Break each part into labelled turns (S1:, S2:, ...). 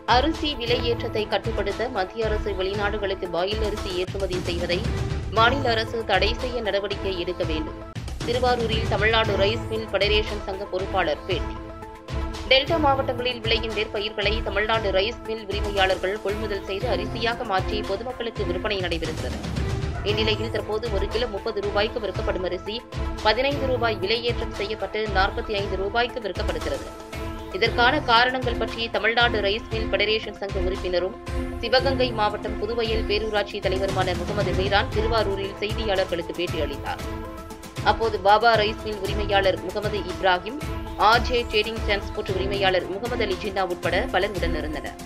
S1: அரிசி விலை ஏற்றத்தை கட்டுப்படுத்த மத்திய அரசு வெளிநாடுகளுக்கு பாயில் அரிசி ஏற்றுமதி செய்வதை மாநில அரசு தடை செய்ய நடவடிக்கை எடுக்க வேண்டும் திருவாரூரில் தமிழ்நாடு ரைஸ் மில் ஃபெடரேஷன் சங்க பொறுப்பாளர் பேட்டி டெல்டா மாவட்டங்களில் விளையும் நெற்பயிர்களை தமிழ்நாடு ரைஸ் மில் உரிமையாளர்கள் கொள்முதல் செய்து அரிசியாக மாற்றி பொதுமக்களுக்கு விற்பனை நடைபெறுகிறது இந்நிலையில் தற்போது ஒரு கிலோ முப்பது ரூபாய்க்கு விற்கப்படும் அரிசி பதினைந்து ரூபாய் விலையேற்றம் செய்யப்பட்டு நாற்பத்தி ஐந்து ரூபாய்க்கு விற்கப்படுகிறது இதற்கான காரணங்கள் பற்றி தமிழ்நாடு ரைஸ் மில் ஃபெடரேஷன் சங்க உறுப்பினரும் சிவகங்கை மாவட்டம் புதுவயல் பேரூராட்சி தலைவருமான முகமது மீரான் திருவாரூரில் செய்தியாளர்களுக்கு பேட்டியளித்தார் அப்போது பாபா ரைஸ் மில் உரிமையாளர் Mohammed Ibrahim RJ trading transport உரிமையாளர் முகமது அலி ஜின்னா உட்பட பலர் உடனிருந்தனர்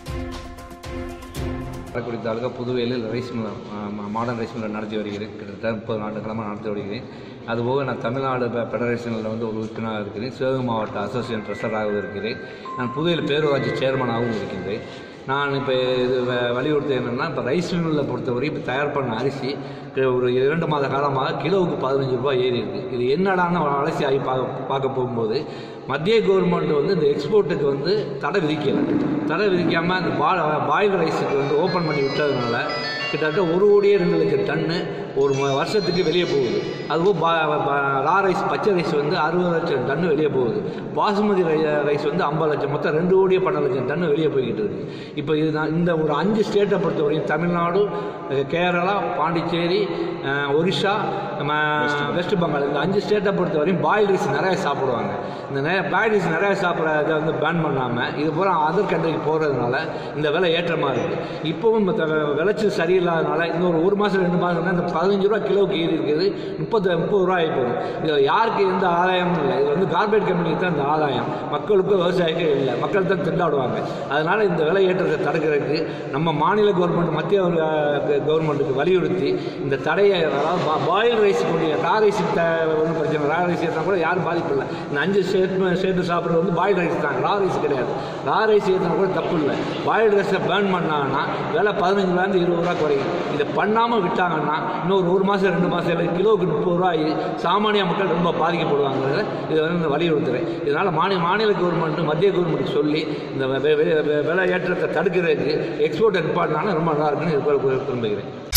S2: காரைக்குடி தாலுகா புதுவையில் ரைஸ் மில் மாடர்ன் ரைஸ் மில்லை நடத்தி வருகிறேன் கிட்டத்தட்ட முப்பது ஆண்டுகளமாக நடத்தி வருகிறேன் அதுபோக நான் தமிழ்நாடு ஃபெ- ஃபெடரேஷனில் வந்து ஒரு உறுப்பினராக இருக்கிறேன் சிவகங்கை மாவட்ட அசோசியேஷன் ட்ரெஸராகவும் இருக்கிறேன் நான் புதுவையில் பேரூராட்சி சேர்மனாகவும் இருக்கின்றேன் நான் இப்போ இது வ- வலியுறுத்து என்னென்னா இப்போ ரைஸ் மில்லில் பொறுத்தவரை இப்போ தயார் பண்ண அரிசி கு- ஒரு இரண்டு மாத காலமாக கிலோவுக்கு பதினஞ்சு ரூபாய் ஏறி இருக்குது இது என்னடான்னு அலசி ஆகி பார்க்க பார்க்க போகும்போது மத்திய கவர்மெண்ட் வந்து இந்த எக்ஸ்போர்ட்டுக்கு வந்து தடை விதிக்கலை தடை விதிக்காமல் அந்த பா பாயில் ரைஸுக்கு வந்து ஓப்பன் பண்ணி விட்டதுனால கிட்டத்தட்ட ஒரு கோடியே ரெண்டு லட்சம் டன்னு ஒரு ம- வருஷத்துக்கு வெளியே போகுது அதுவும் பா பா- ரா ரைஸ் பச்சை ரைஸ் வந்து அறுபது லட்சம் டன்னு வெளியே போகுது பாசுமதி ரை ரைஸ் வந்து ஐம்பது லட்சம் மொத்தம் ரெண்டு கோடியே பன்னெண்டு லட்சம் டன்னு வெளியே போய்கிட்டு இருக்கு இப்போ இது நான் இந்த ஒரு அஞ்சு ஸ்டேட்டை பொறுத்தவரையும் தமிழ்நாடு அஹ் கேரளா பாண்டிச்சேரி அஹ் ஒரிஷா ம- வெஸ்ட் பெங்கால் இந்த அஞ்சு ஸ்டேட்டை பொறுத்தவரையும் பாயில் ரைஸ் நிறைய சாப்பிடுவாங்க இந்த நிறைய பாயில் ரைஸ் நிறைய சாப்பிட்ற இதை வந்து பேன் பண்ணாமல் இது பூரா அதர் கண்ட்ரிக்கு போகிறதுனால இந்த விலை ஏற்றமாக இருக்குது இப்போவும் மத்த விளைச்சல் சரியில்லாதனால இன்னொரு ஒரு மாதம் ரெண்டு மாதம் இந்த பதினஞ்சு ரூபா கிலோவுக்கு ஏறி இருக்குது முப்பது முப்பது ரூபா ஆகி போகுது இதில் யாருக்கு எந்த ஆதாயமும் இல்லை இது வந்து கார்பரேட் கம்பெனிக்கு தான் இந்த ஆதாயம் மக்களுக்கும் விவசாயிக்கும் இல்லை மக்கள் தான் திண்டாடுவாங்க அதனால் இந்த விலை ஏற்றத்தை தடுக்கிறதுக்கு நம்ம மாநில கவர்மெண்ட் மத்திய கவர்மெண்ட்டுக்கு வலியுறுத்தி இந்த தடையை அதாவது பாயில் ரைஸ் கூடிய ரா ரைஸுக்கு த ஒன்றும் பிரச்சனை இல்லை. ரா ரைஸ் ஏற்றினா கூட யாரும் பாதிப்பு இல்லை இந்த அஞ்சு ஸ்டேட் ஸ்டேட்டு சாப்பிட்றது வந்து பாயில் ரைஸ் தான் ரா ரைஸ் கிடையாது ரா ரைஸ் ஏற்றினா கூட தப்பு இல்லை பாயில் ரைஸை பேர்ன் பண்ணாங்கன்னா விலை பதினஞ்சு ரூபாயிருந்து இருபது ரூபா குறையும் இதை பண்ணாமல் விட்டாங்கன்னா இன்னொரு ஒரு மாதம் ரெண்டு மாதம் இல்லை கிலோவுக்கு முப்பது ரூபாய் சாமானிய மக்கள் ரொம்ப பாதிக்கப்படுவாங்கிறத இதை வந்து நான் வலியுறுத்துறேன் இதனால் மாநில மாநில கவர்மெண்ட் மத்திய கவர்மெண்ட் சொல்லி இந்த வெ- வெ- வெ- விலை ஏற்றத்தை தடுக்கிறதுக்கு எக்ஸ்போர்ட் நிப்பாட்டினாலும் ரொம்ப நல்லா இருக்குன்னு இது விரும்புகிறேன்